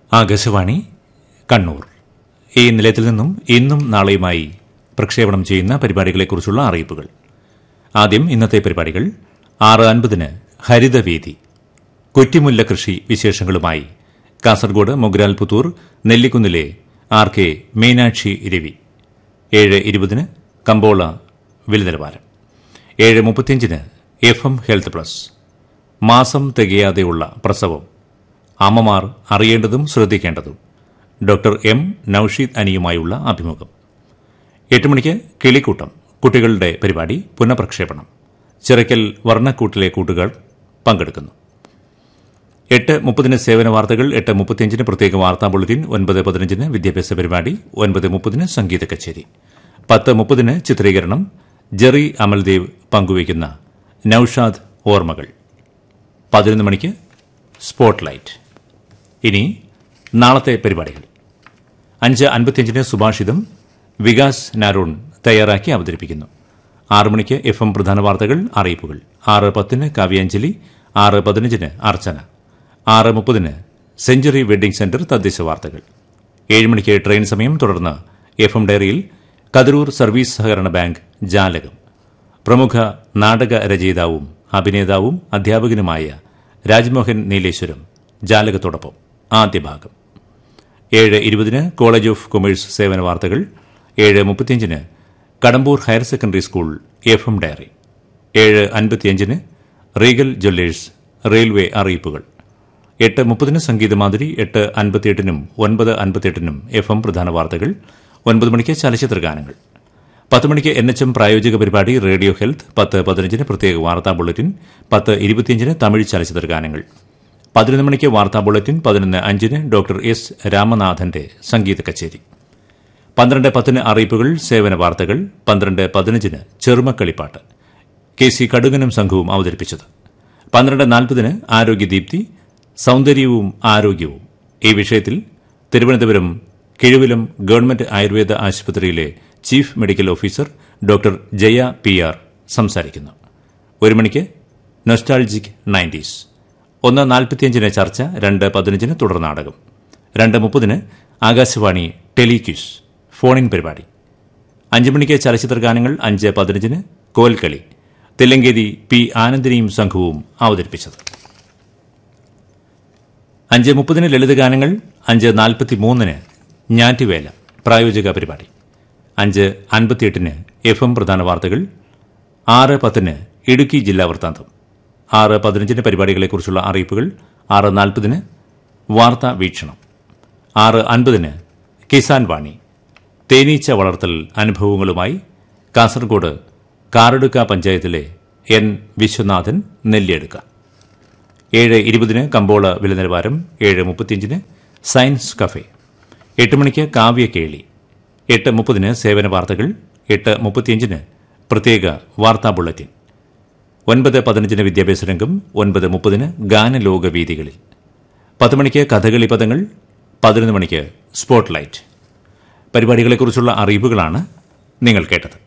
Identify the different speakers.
Speaker 1: ആകാശവാണി കണ്ണൂർ ഈ നിലയത്തിൽ നിന്നും ഇന്നും നാളെയുമായി പ്രക്ഷേപണം ചെയ്യുന്ന പരിപാടികളെക്കുറിച്ചുള്ള അറിയിപ്പുകൾ ആദ്യം ഇന്നത്തെ പരിപാടികൾ ആറ് അൻപതിന് ഹരിതവേദി കുറ്റിമുല്ല കൃഷി വിശേഷങ്ങളുമായി കാസർഗോഡ് മൊഗ്രാൽ പുത്തൂർ നെല്ലിക്കുന്നിലെ ആർ കെ മീനാക്ഷി രവി ഏഴ് ഇരുപതിന് കമ്പോള വിലനിലവാരം ഏഴ് മുപ്പത്തിയഞ്ചിന് എഫ് എം ഹെൽത്ത് പ്ലസ് മാസം തികയാതെയുള്ള പ്രസവം അമ്മമാർ അറിയേണ്ടതും ശ്രദ്ധിക്കേണ്ടതും ഡോക്ടർ എം നൌഷീദ് അനിയുമായുള്ള അഭിമുഖം എട്ട് മണിക്ക് കിളിക്കൂട്ടം കുട്ടികളുടെ പരിപാടി പുനഃപ്രക്ഷേപണം ചിറയ്ക്കൽ വർണ്ണക്കൂട്ടിലെ കൂട്ടുകാർ പങ്കെടുക്കുന്നു എട്ട് മുപ്പതിന് സേവന വാർത്തകൾ എട്ട് മുപ്പത്തിയഞ്ചിന് പ്രത്യേക വാർത്താ ബുള്ളറ്റിൻ ഒൻപത് പതിനഞ്ചിന് വിദ്യാഭ്യാസ പരിപാടി ഒൻപത് മുപ്പതിന് സംഗീത കച്ചേരി പത്ത് മുപ്പതിന് ചിത്രീകരണം ജെറി അമൽദേവ് പങ്കുവയ്ക്കുന്ന നൌഷാദ് ഓർമ്മകൾ പതിനൊന്ന് മണിക്ക് സ്പോട്ട്ലൈറ്റ് ഇനി നാളത്തെ പരിപാടികൾ അഞ്ച് അൻപത്തിയഞ്ചിന് സുഭാഷിതം വികാസ് നാരോൺ തയ്യാറാക്കി അവതരിപ്പിക്കുന്നു ആറ് മണിക്ക് എഫ് എം പ്രധാന വാർത്തകൾ അറിയിപ്പുകൾ ആറ് പത്തിന് കാവ്യാഞ്ജലി ആറ് പതിനഞ്ചിന് അർച്ചന ആറ് മുപ്പതിന് സെഞ്ചുറി വെഡ്ഡിംഗ് സെന്റർ തദ്ദേശ വാർത്തകൾ ഏഴ് മണിക്ക് ട്രെയിൻ സമയം തുടർന്ന് എഫ് എം ഡയറിയിൽ കതിരൂർ സർവീസ് സഹകരണ ബാങ്ക് ജാലകം പ്രമുഖ നാടക രചയിതാവും അഭിനേതാവും അധ്യാപകനുമായ രാജ്മോഹൻ നീലേശ്വരം ജാലകത്തോടൊപ്പം ആദ്യ ഭാഗം ഏഴ് ഇരുപതിന് കോളേജ് ഓഫ് കൊമേഴ്സ് സേവന വാർത്തകൾ ഏഴ് മുപ്പത്തിയഞ്ചിന് Kadambur higher secondary school F M diary ഏഴ് അൻപത്തിയഞ്ചിന് റീഗൽ ജ്വല്ലേഴ്സ് റെയിൽവേ അറിയിപ്പുകൾ എട്ട് മുപ്പതിന് സംഗീതമാതിരി എട്ട് അൻപത്തിയെട്ടിനും ഒൻപത് അൻപത്തിയെട്ടിനും എഫ് എം പ്രധാന വാർത്തകൾ ഒൻപത് മണിക്ക് ചലച്ചിത്ര ഗാനങ്ങൾ പത്ത് മണിക്ക് എൻ എച്ച് എം പ്രായോജിക പരിപാടി റേഡിയോ ഹെൽത്ത് പത്ത് പതിനഞ്ചിന് പ്രത്യേക വാർത്താ ബുള്ളറ്റിൻ പത്ത് ഇരുപത്തിയഞ്ചിന് തമിഴ് ചലച്ചിത്ര ഗാനങ്ങൾ പതിനൊന്ന് മണിക്ക് വാർത്താ ബുള്ളറ്റിൻ പതിനൊന്ന് അഞ്ചിന് ഡോക്ടർ എസ് രാമനാഥന്റെ സംഗീത കച്ചേരി പന്ത്രണ്ട് പത്തിന് അറിയിപ്പുകൾ സേവന വാർത്തകൾ പന്ത്രണ്ട് പതിനഞ്ചിന് ചെറുമക്കളിപ്പാട്ട് കെ സി കടുകനും സംഘവും അവതരിപ്പിച്ചത് പന്ത്രണ്ട് നാൽപ്പതിന് ആരോഗ്യദീപ്തി സൗന്ദര്യവും ആരോഗ്യവും ഈ വിഷയത്തിൽ തിരുവനന്തപുരം കിഴുവിലം ഗവൺമെന്റ് ആയുർവേദ ആശുപത്രിയിലെ chief medical officer doctor Jaya P R സംസാരിക്കുന്നു ഒരു മണിക്ക് നൊസ്റ്റാൾജിക് നയൻറ്റീസ് ഒന്ന് നാൽപ്പത്തിയഞ്ചിന് ചർച്ച രണ്ട് പതിനഞ്ചിന് തുടർ നാടകം രണ്ട് മുപ്പതിന് ആകാശവാണി ടെലിക്യൂസ് ഫോണിൻ പരിപാടി അഞ്ച് മണിക്ക് ചലച്ചിത്ര ഗാനങ്ങൾ അഞ്ച് പതിനഞ്ചിന് കോൽക്കളി തെല്ലങ്കേരി പി ആനന്ദിനിയും സംഘവും അവതരിപ്പിച്ചത് അഞ്ച് മുപ്പതിന് ലളിതഗാനങ്ങൾ അഞ്ച് നാൽപ്പത്തി മൂന്നിന് ഞാറ്റുവേല പ്രായോജിക പരിപാടി അഞ്ച് അൻപത്തിയെട്ടിന് എഫ് എം പ്രധാന വാർത്തകൾ ആറ് പത്തിന് ഇടുക്കി ജില്ലാ വൃത്താന്തം ആറ് പതിനഞ്ചിന് പരിപാടികളെക്കുറിച്ചുള്ള അറിയിപ്പുകൾ ആറ് നാൽപ്പതിന് വാർത്താ വീക്ഷണം ആറ് അൻപതിന് കിസാൻ വാണി തേനീച്ച വളർത്തൽ അനുഭവങ്ങളുമായി കാസർഗോഡ് കാറടുക്ക പഞ്ചായത്തിലെ എൻ വിശ്വനാഥൻ നെല്ലിയെടുക്ക ഏഴ് ഇരുപതിന് കമ്പോള വില നിലവാരം ഏഴ് മുപ്പത്തിയഞ്ചിന് സയൻസ് കഫേ എട്ട് മണിക്ക് കാവ്യക്കേളി എട്ട് മുപ്പതിന് സേവന വാർത്തകൾ എട്ട് മുപ്പത്തിയഞ്ചിന് പ്രത്യേക വാർത്താ ബുള്ളറ്റിൻ ഒൻപത് പതിനഞ്ചിന് വിദ്യാഭ്യാസ രംഗം ഒൻപത് മുപ്പതിന് ഗാനലോക വേദികളിൽ പത്ത് മണിക്ക് കഥകളി പദങ്ങൾ പതിനൊന്ന് മണിക്ക് സ്പോട്ട്ലൈറ്റ് പരിപാടികളെക്കുറിച്ചുള്ള അറിയിപ്പുകളാണ് നിങ്ങൾ കേട്ടത്